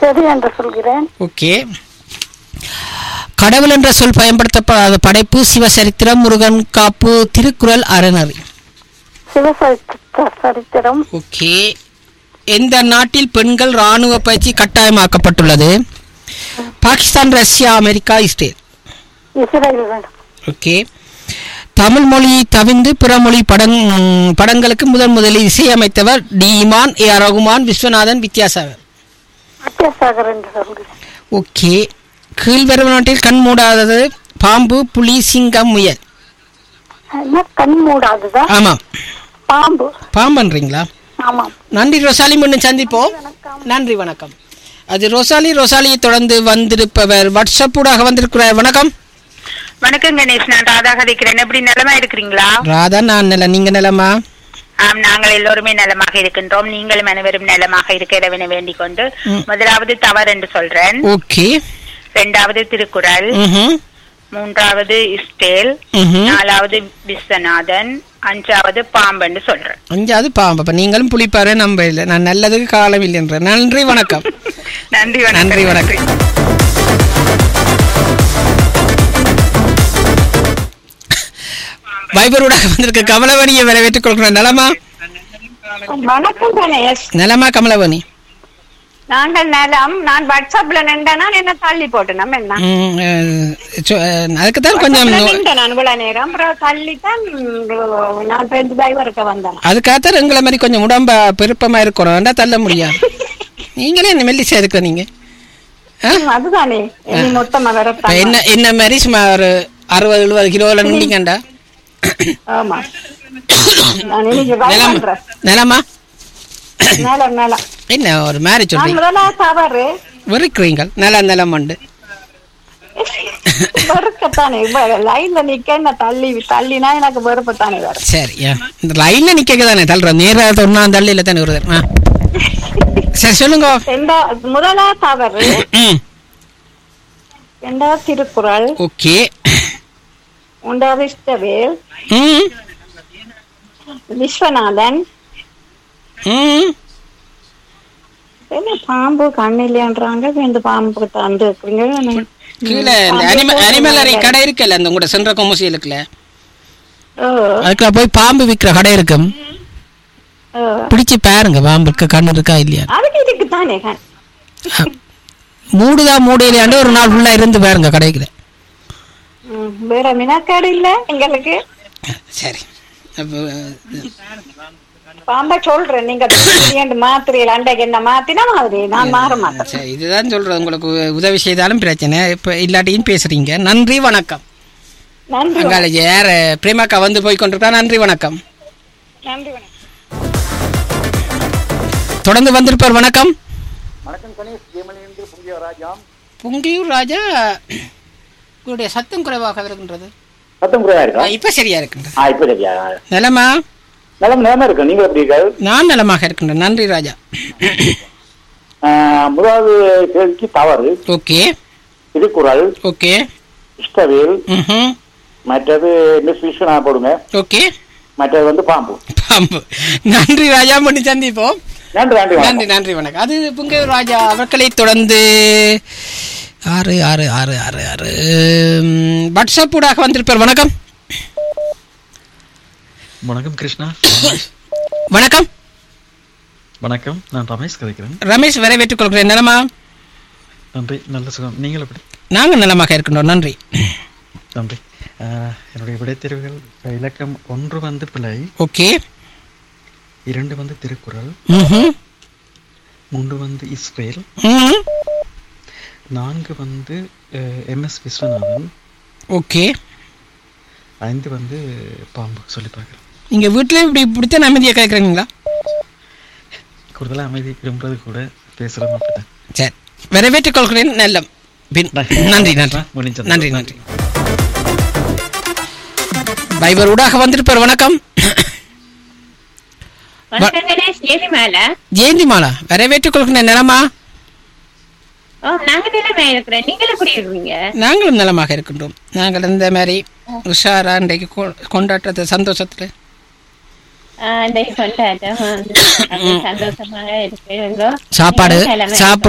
சரி என்று சொல்கிறேன் ஓகே கடவுள் என்ற சொல் பயன்படுத்தப்படாத படைப்பு சிவசரித்திரம் முருகன் காப்பு திருக்குறள் அறநறி சிவசரித்திர சரித்திரம் ஓகே எந்த நாட்டில் பெண்கள் இராணுவ பயிற்சி கட்டாயமாக்கப்பட்டுள்ளது Pakistan Russia America Israel Israel வேண்டும் ஓகே தமிழ் மொழி தவிர்ந்து பிற மொழி படங் படங்களுக்கு முதன் முதலில் இசையமைத்தவர் D Imman A R Rahman Viswanathan Vidyasagar Vidyasagar என்று சொல்கிறேன் ஓகே கீழ்வரும் நாட்டில் கண் மூடாதது பாம்பு புலி சிங்கம் முயல் என்ன கண் மூடாதுதா ஆமாம் பாம்பு பாம்புன்றீங்களா ஆமாம் நன்றி ரொசாலி முன்னு சந்திப்போம் நன்றி வணக்கம் அது ரொசாலி ரொசாலியை தொடர்ந்து வந்திருப்பவர் வாட்ஸ்அப்பூடாக வந்திருக்கிறார் வணக்கம் வணக்கம் கணேஷ் நான் ராதா கதைக்கிறேன் எப்படி நலமா இருக்கிறீங்களா ராதா நான் நில நீங்க நிலமா ஆம் நாங்கள் எல்லோருமே நலமாக இருக்கின்றோம் நீங்களும் அனைவரும் நலமாக இருக்க இறைவனை வேண்டிக் கொண்டு ம். முதலாவது தவறு என்று சொல்றேன் ஓகே இரண்டாவது திருக்குறள் ம்ஹும் மூன்றாவது இஸ்டேல் ம்ஹும். நாலாவது விஸ்வநாதன் அஞ்சாவது பாம்புன்னு சொல்றேன் அஞ்சாவது பாம்பு அப்ப நீங்களும் புளிப்பாரு நம்ப இல்லை நான் நல்லதுக்கு காலம் இல்லைன்ற நன்றி வணக்கம் நன்றி வணக்கம் நன்றி வணக்கம் வைபரூடாக வந்திருக்க கமலவணியை வரவேற்றுக் கொள்கிறேன் நலமா வணக்கம் கணேஷ் நலமா கமலவணி நாங்கள் நலம் நான் வாட்ஸ்அப்ல நின்றனா என்ன தள்ளி போட்டு நம்ம என்ன ம், அஹ், சொ- அஹ், அதுக்குத்தான் கொஞ்சம் WhatsApp ல நின்றேன் நான் இவ்வளவு நேரம் அப்புறம் தள்ளித்தான் நான் பெண் டிரைவருக்கு வந்தேன் அதுக்காகத்தான் எங்களை மாதிரி கொஞ்சம் உடம்ப பெருப்பமா இருக்கணும் வேண்டா தள்ள முடியாது நீங்களே என்ன மெல்லிசா இருக்க நீங்க ஆ? அதுதானே இனி மொத்தமா வர இப்ப என்ன என்ன மாதிரி சும்மா ஒரு அறுபது எழுபது கிலோல நின்றீங்கண்டா ஆமா நான் இன்னைக்கு வர நிலம் பண்றேன் நிலமா நலம் நலம் என்ன ஒரு மாதிரி நான் சொல்றீங்க முதலாவது தவறு வெறுக்கிறீங்க நில நிலம் உண்டு வெறுக்கத்தானே லைன்ல நிக்க என்ன தள்ளி தள்ளினா எனக்கு வெறுப்பத்தானே வரும் சரி ஆ. இந்த லைன்ல நிக்க தானே தள்ளுறோம் நேராக ஒன்னாம் தள்ளியில தானே வருது ஆ. சரி சொல்லுங்க ரெண்டா முதலாவது தவறு ம் இரண்டாவது திருக்குறள் ஓகே மூன்றாவது இஷ்டவேல் ம் விஸ்வநாதன் ம் என்ன பாம்பு கண்ணு இல்லையான்றாங்க இந்த பாம்பு தந்து இருக்கிறீங்க கீழே இந்த அனிமல் அனிமல் அறை கடை இருக்குல்ல அந்த உங்களோட சென்ற கொமசியலுக்குல ஓ, அதுக்குள்ள போய் பாம்பு விற்கிற கடை இருக்கும் ஓ. பிடிச்சு பாருங்க பாம்புக்கு கண்ணு இருக்கா இல்லையா அதுக்கு இதுக்கு தானே கண் மூடுதா மூடையிலாண்டு ஒரு நாள் ஃபுல்லா இருந்து பாருங்க கடைக்குல ம், வேற மினாக்காடு இல்ல எங்களுக்கு சரி அப்போ, பாம்பா சொல்றேன் நீங்க திடீர்னு மாத்திரையில அண்டைக்கு என்ன மாத்தினா மாதிரி நான் மாற மாட்டேன் சரி இதுதான் சொல்றது உங்களுக்கு உ- உதவி செய்தாலும் பிரச்சனை இப்ப இல்லாட்டியும் பேசுறீங்க நன்றி வணக்கம் நன்றி அங்கால யார பிரேமாக்கா வந்து போய் கொண்டிருக்கா நன்றி வணக்கம் நன்றி வணக்கம் தொடர்ந்து வந்திருப்பார் வணக்கம் வணக்கம் கணேஷ் ஜெயமணிந்து புங்கிய ராஜாம் புங்கியூர் ராஜா உங்களுடைய சத்தம் குறைவாக இருக்கின்றது சத்தம் குறைவா ஆ, இருக்கா இப்ப சரியா இருக்கின்றது ஆ இப்ப சரியா நலமா நிலம் நிலமா இருக்கு நீங்க எப்படி இருக்காரு நான் நலமாக இருக்கின்றேன் நன்றி ராஜா முதலாவது கேள்விக்கு தவறு ஓகே திருக்குறள் ஓகே இஷ்டவேல் ம் மற்றது மிஸ் விஸ்வநாத போடுங்க ஓகே மற்றது வந்து பாம்பு பாம்பு நன்றி ராஜா பண்ணி சந்திப்போம் நன்றி நன்றி நன்றி வணக்கம். நன்றி வணக்கம் அது புங்கையூர் ராஜா அவர்களை தொடர்ந்து ஆறு ஆறு ஆறு ஆறு ஆறு ம், வாட்ஸ்அப் ஊடாக வந்திருப்பார் வணக்கம் வணக்கம் கிருஷ்ணா வணக்கம் வணக்கம் நான் ரமேஷ் கதைக்கிறேன் ரமேஷ் வரவேற்றுக் கொள்கிறேன் நலமா நன்றி நல்ல சுகம் நீங்கள் எப்படி நாங்கள் நலமாக இருக்கின்றோம் நன்றி நன்றி ஆஹ், என்னுடைய விடைத்தேர்வுகள் இலக்கம் ஒன்று வந்து பிழை ஓகே இரண்டு வந்து திருக்குறள் ம்ஹும். மூன்று வந்து இஸ்ரேல் ம் நான்கு வந்து எம்எஸ் விஸ்வநாதன் ஓகே ஐந்து வந்து பாம்பு சொல்லி பார்க்குறேன் நீங்கள் வீட்டில் இப்படி பிடித்த அமைதியாக கேட்குறீங்களா கூடுதலாக அமைதி விரும்புறது கூட பேசுகிறோம் அப்படித்தான் சரி வரவேற்றுக் கொள்கிறேன் நல்லம் பின் நன்றி நன்றி முடிஞ்சது. நன்றி நன்றி பைபர் ஊடாக வந்திருப்பார் வணக்கம் வணக்கம் கணேஷ் ஏறி மேல ஜெயந்தி மாலா வரவேற்றுக் கொள்கிறேன் நலமா ஓ நாங்க நிலைமை இருக்கிறேன் நீங்கள் எப்படி இருக்கீங்க நாங்களும் நலமாக இருக்கின்றோம் நாங்கள் இந்த மாதிரி உஷாரா இன்றைக்கு கொ- கொண்டாட்டத்தை சந்தோஷத்துல ஆஹ் இந்த கொண்டாட்டம் அப்படியே சந்தோஷமாக இருக்கிறோம் சாப்பாடு கிழமை. சாப்பிட